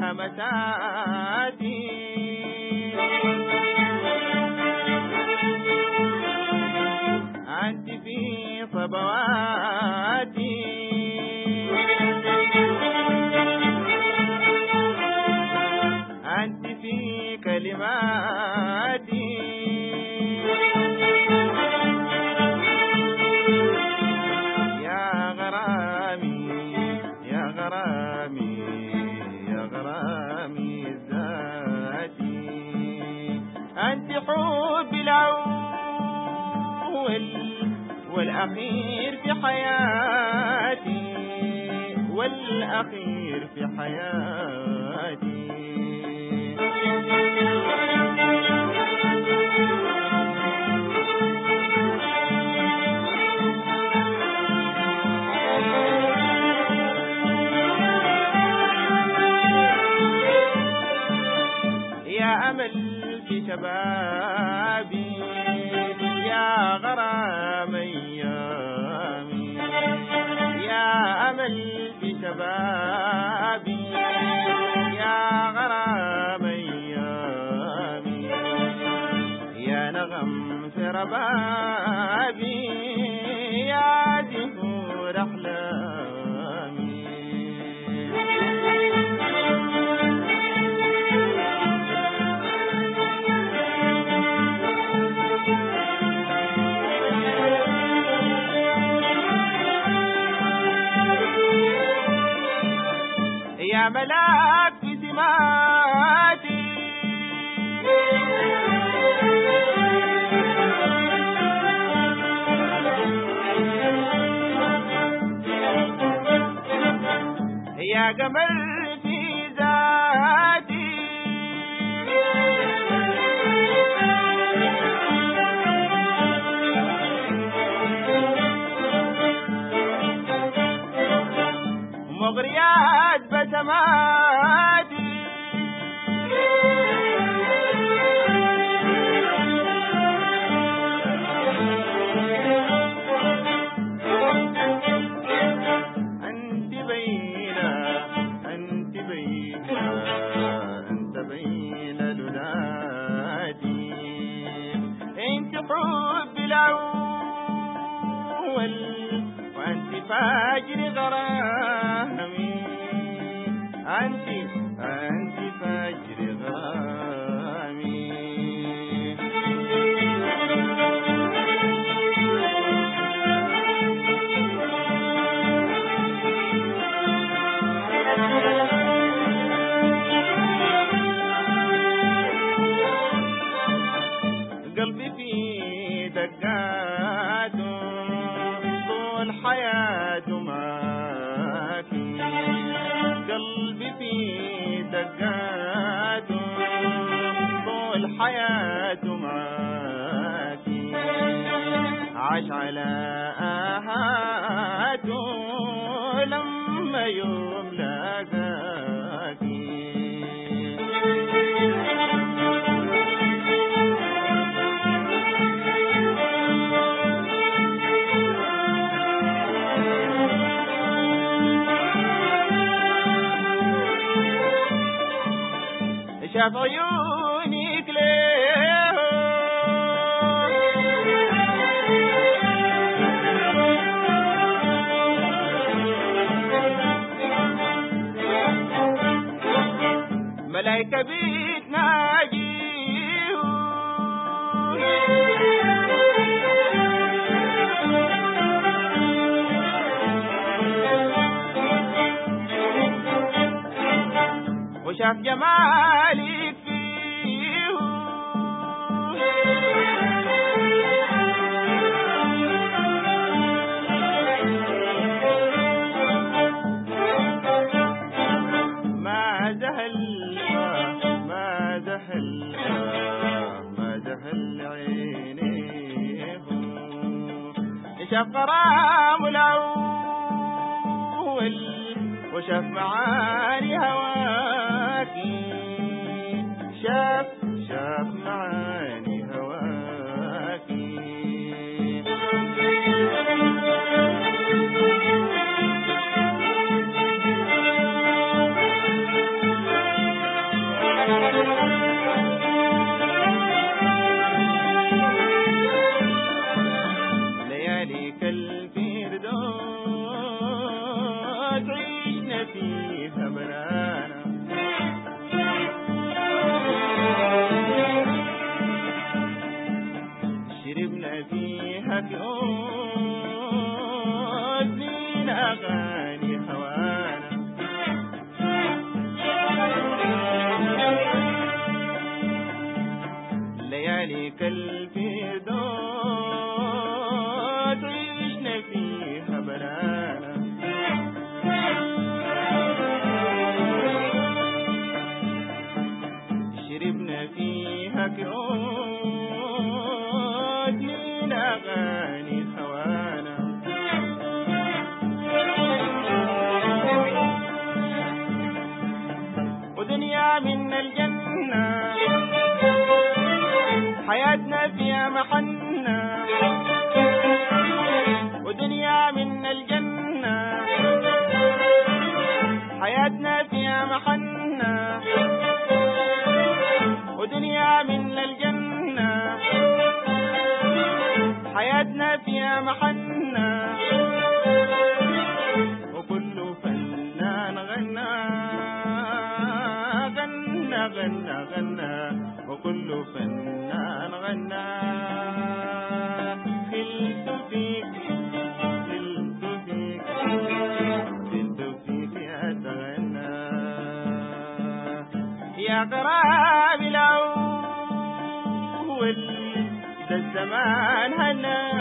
مساتي أنت في صبواتي أنت في كلماتي يا غرامي يا غرامي يا غرامي ذاتي أنت حب الأول والأخير في حياتي والأخير في حياتي يا أمل في شبابي يا غرام أيامي يا أمل في شبابي يا غرام أيامي يا نغم في ربابي يا زهور أحلامي يا ملاك في سماتي يا قمر في ذاتي مغريات بسماتي أنت بينا أنت بينا أنت بين لنادي أنت حب الأول وأنت فاجر غرامي أنت أنت فاجر غرامي قلبي في دقاته طول حياته معاكي قلبي في دقاته طول حياته معاكي عاش على آهاته لما يوم لاقاكي شاف عيونك ليه ملايكة بتناجيه وشاف جمالك فيه ما زهل ما زهل ما زهل عينيه شاف غرام الأول وشاف معاني هواكي شاف شاف معاني هواكي أغاني هوانا ليالي كالفردوس عشنا فيها بنانا شربنا فيها كؤوس من أغاني هوانا ودنيا من الجنة حياتنا فيها محنة ودنيا من الجنة حياتنا فيها محنة ودنيا من الجنة حياتنا فيها محنة وكل فنان غنى غنى غنى غنى وكل فنان غنى خلت فيك خلت فيك خلت فيك أتغنى يا قراب الأول ده الزمان هنا